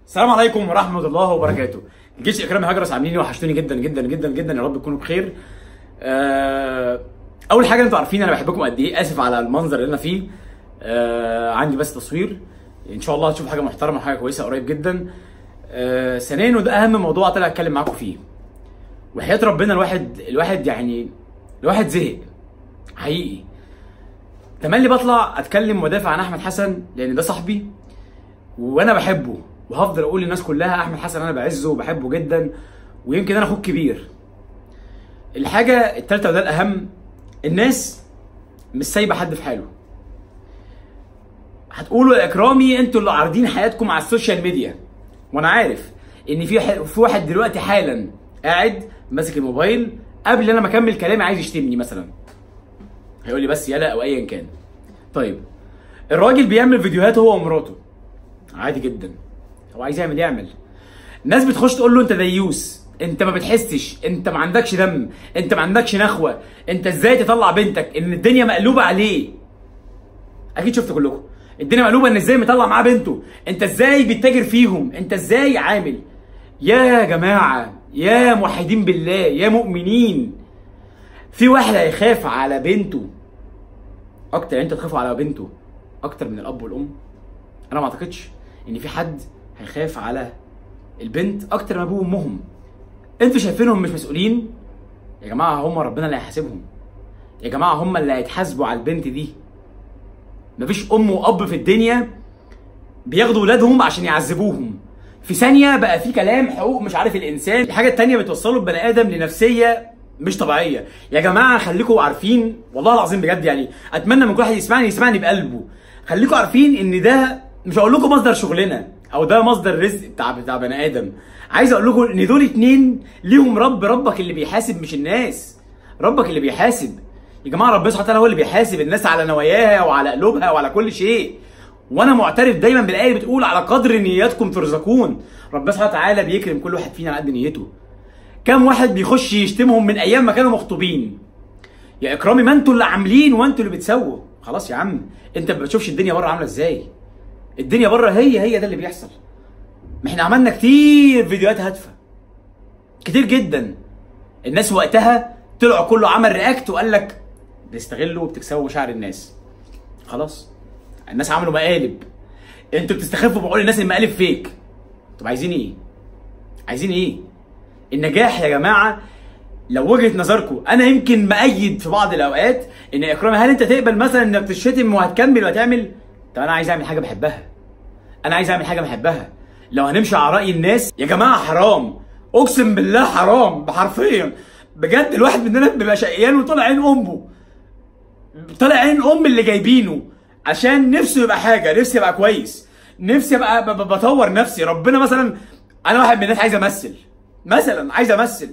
السلام عليكم ورحمه الله وبركاته الجيش اكرامي هجرس عاملين ايه وحشتوني جدا جدا جدا جدا يا رب تكونوا بخير آه، اول حاجه انتوا عارفين انا بحبكم قد ايه اسف على المنظر اللي انا فيه آه، عندي بس تصوير ان شاء الله هتشوفوا حاجه محترمه وحاجه كويسه قريب جدا آه، ثانيا وده اهم موضوع طلع اتكلم معاكم فيه وحياه ربنا الواحد الواحد يعني الواحد زهق حقيقي تملي بطلع اتكلم وادافع عن احمد حسن لان ده صاحبي وانا بحبه وهفضل اقول للناس كلها احمد حسن انا بعزه وبحبه جدا ويمكن انا اخوك كبير الحاجه التالتة وده الاهم الناس مش سايبه حد في حاله هتقولوا يا اكرامي انتوا اللي عارضين حياتكم على السوشيال ميديا وانا عارف ان في ح... في واحد دلوقتي حالا قاعد ماسك الموبايل قبل انا ما اكمل كلامي عايز يشتمني مثلا هيقول لي بس يلا او ايا كان طيب الراجل بيعمل فيديوهات هو ومراته عادي جدا هو عايز يعمل يعمل الناس بتخش تقول له انت ديوس انت ما بتحسش انت ما عندكش دم انت ما عندكش نخوه انت ازاي تطلع بنتك ان الدنيا مقلوبه عليه اكيد شفت كلكم الدنيا مقلوبه ان ازاي مطلع معاه بنته انت ازاي بتتاجر فيهم انت ازاي عامل يا جماعه يا موحدين بالله يا مؤمنين في واحد هيخاف على بنته اكتر انت تخافوا على بنته اكتر من الاب والام انا ما اعتقدش ان في حد هيخاف على البنت اكتر من ابوه وامهم انتوا شايفينهم مش مسؤولين يا جماعه هم ربنا اللي هيحاسبهم يا جماعه هم اللي هيتحاسبوا على البنت دي مفيش ام واب في الدنيا بياخدوا ولادهم عشان يعذبوهم في ثانيه بقى في كلام حقوق مش عارف الانسان الحاجه التانية بتوصلوا البني ادم لنفسيه مش طبيعيه يا جماعه خليكم عارفين والله العظيم بجد يعني اتمنى من كل واحد يسمعني يسمعني بقلبه خليكم عارفين ان ده مش هقول لكم مصدر شغلنا او ده مصدر رزق بتاع بتاع بني ادم عايز اقول لكم ان دول اتنين ليهم رب ربك اللي بيحاسب مش الناس ربك اللي بيحاسب يا جماعه ربنا سبحانه وتعالى هو اللي بيحاسب الناس على نواياها وعلى قلوبها وعلى كل شيء وانا معترف دايما بالايه اللي بتقول على قدر نياتكم ترزقون ربنا سبحانه وتعالى بيكرم كل واحد فينا على قد نيته كم واحد بيخش يشتمهم من ايام ما كانوا مخطوبين يا اكرامي ما انتوا اللي عاملين وانتوا اللي بتسووا خلاص يا عم انت ما بتشوفش الدنيا بره عامله ازاي الدنيا بره هي هي ده اللي بيحصل ما احنا عملنا كتير فيديوهات هادفه كتير جدا الناس وقتها طلعوا كله عمل رياكت وقال لك بتستغلوا وبتكسبوا مشاعر الناس خلاص الناس عملوا مقالب انتوا بتستخفوا بقول الناس المقالب فيك طب عايزين ايه عايزين ايه النجاح يا جماعه لو وجهه نظركم انا يمكن مأيد في بعض الاوقات ان اكرامي هل انت تقبل مثلا انك تشتم وهتكمل وهتعمل طب انا عايز اعمل حاجه بحبها انا عايز اعمل حاجه بحبها لو هنمشي على راي الناس يا جماعه حرام اقسم بالله حرام بحرفيا بجد الواحد مننا بيبقى شقيان وطالع عين امه طالع عين ام اللي جايبينه عشان نفسه يبقى حاجه نفسي ابقى كويس نفسي ابقى ب- ب- بطور نفسي ربنا مثلا انا واحد من الناس عايز امثل مثلا عايز امثل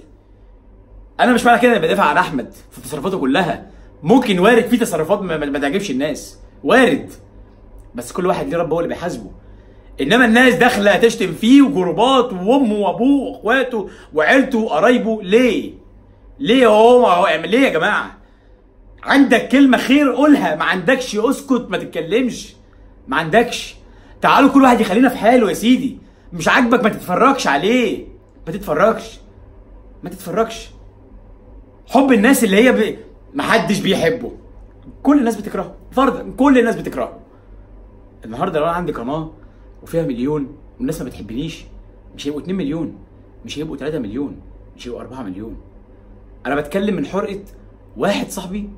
انا مش معنى كده اني بدافع عن احمد في تصرفاته كلها ممكن وارد في تصرفات ما, ما ما تعجبش الناس وارد بس كل واحد ليه رب هو اللي بيحاسبه انما الناس داخله تشتم فيه وجروبات وامه وابوه واخواته وعيلته وقرايبه ليه؟ ليه هو هو يعمل ليه يا جماعه؟ عندك كلمه خير قولها ما عندكش اسكت ما تتكلمش ما عندكش تعالوا كل واحد يخلينا في حاله يا سيدي مش عاجبك ما تتفرجش عليه ما تتفرجش ما تتفرجش حب الناس اللي هي ب... محدش بيحبه كل الناس بتكرهه فرضا كل الناس بتكرهه النهارده لو انا عندي قناه وفيها مليون والناس ما بتحبنيش مش هيبقوا 2 مليون مش هيبقوا 3 مليون مش هيبقوا 4 مليون انا بتكلم من حرقه واحد صاحبي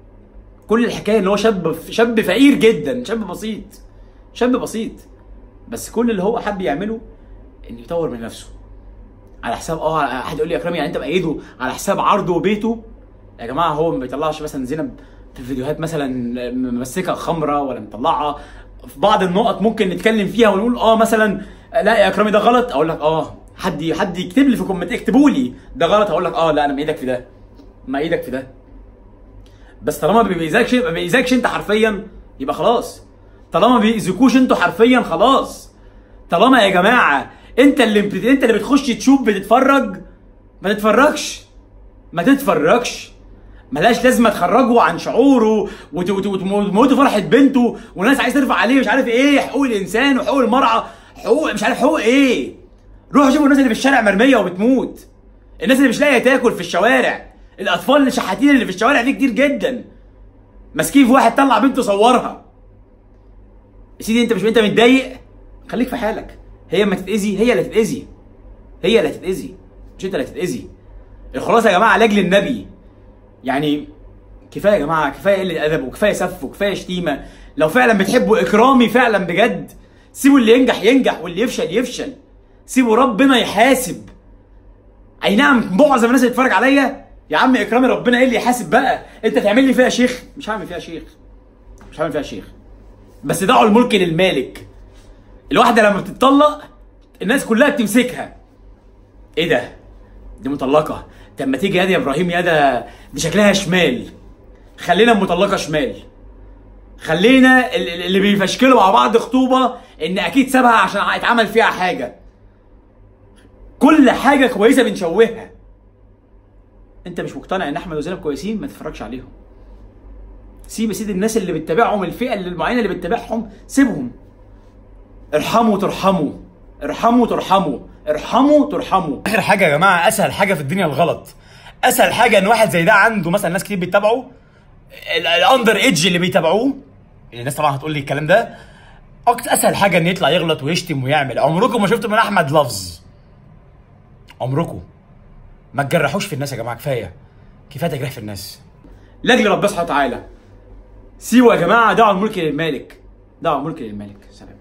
كل الحكايه ان هو شاب شاب فقير جدا شاب بسيط شاب بسيط بس كل اللي هو حب يعمله انه يطور من نفسه على حساب اه حد يقول لي يا اكرامي يعني انت بايده على حساب عرضه وبيته يا جماعه هو ما بيطلعش مثلا زينب في فيديوهات مثلا ممسكه خمره ولا مطلعه في بعض النقط ممكن نتكلم فيها ونقول اه مثلا لا يا اكرامي ده غلط اقول لك اه حد حد يكتب لي في كومنت اكتبوا لي ده غلط اقول لك اه لا انا مأيدك في ده مأيدك في ده بس طالما ما بيأذكش ما بيأذكش انت حرفيا يبقى خلاص طالما ما بيأذكوش انتوا حرفيا خلاص طالما يا جماعه انت اللي بت... انت اللي بتخش تشوف بتتفرج ما تتفرجش ما تتفرجش ملاش لازمه تخرجوا عن شعوره وت- وت- وتموتوا فرحه بنته والناس عايز ترفع عليه مش عارف ايه حقوق الانسان وحقوق المراه حقوق مش عارف حقوق ايه روحوا شوفوا الناس اللي في الشارع مرميه وبتموت الناس اللي مش لاقيه تاكل في الشوارع الاطفال اللي شحاتين اللي في الشوارع دي كتير جدا ماسكين في واحد طلع بنته صورها يا سيدي انت مش انت متضايق خليك في حالك هي ما تتاذي هي اللي تتاذي هي اللي هتتاذي مش انت اللي هتتاذي الخلاصه يا جماعه لاجل النبي يعني كفايه يا جماعه كفايه قله ادب وكفايه سف وكفايه شتيمه لو فعلا بتحبوا اكرامي فعلا بجد سيبوا اللي ينجح ينجح واللي يفشل يفشل سيبوا ربنا يحاسب اي نعم معظم الناس اللي بتتفرج عليا يا عم اكرامي ربنا ايه اللي يحاسب بقى انت تعمل لي فيها شيخ مش هعمل فيها شيخ مش هعمل فيها شيخ بس دعوا الملك للمالك الواحده لما بتتطلق الناس كلها بتمسكها ايه ده دي مطلقه طب ما تيجي يا دي يا ابراهيم يا ده دي شكلها شمال خلينا مطلقه شمال خلينا ال- ال- اللي بيفشكلوا مع بعض خطوبه ان اكيد سابها عشان اتعمل فيها حاجه كل حاجه كويسه بنشوهها انت مش مقتنع ان احمد وزينب كويسين ما تتفرجش عليهم سيب يا سيدي الناس اللي بتتابعهم الفئه اللي- المعينه اللي بتتابعهم سيبهم ارحموا ترحموا ارحموا ترحموا ارحموا ترحموا اخر حاجه يا جماعه اسهل حاجه في الدنيا الغلط اسهل حاجه ان واحد زي ده عنده مثلا ناس كتير بيتابعه ال- الاندر ايدج اللي بيتابعوه الناس طبعا هتقول لي الكلام ده أكتر اسهل حاجه ان يطلع يغلط ويشتم ويعمل عمركم ما شفتوا من احمد لفظ عمركم ما تجرحوش في الناس يا جماعه كفايه كفايه تجريح في الناس لاجل ربنا سبحانه وتعالى سيبوا يا جماعه دعوا الملك للمالك دعوا الملك للمالك سلام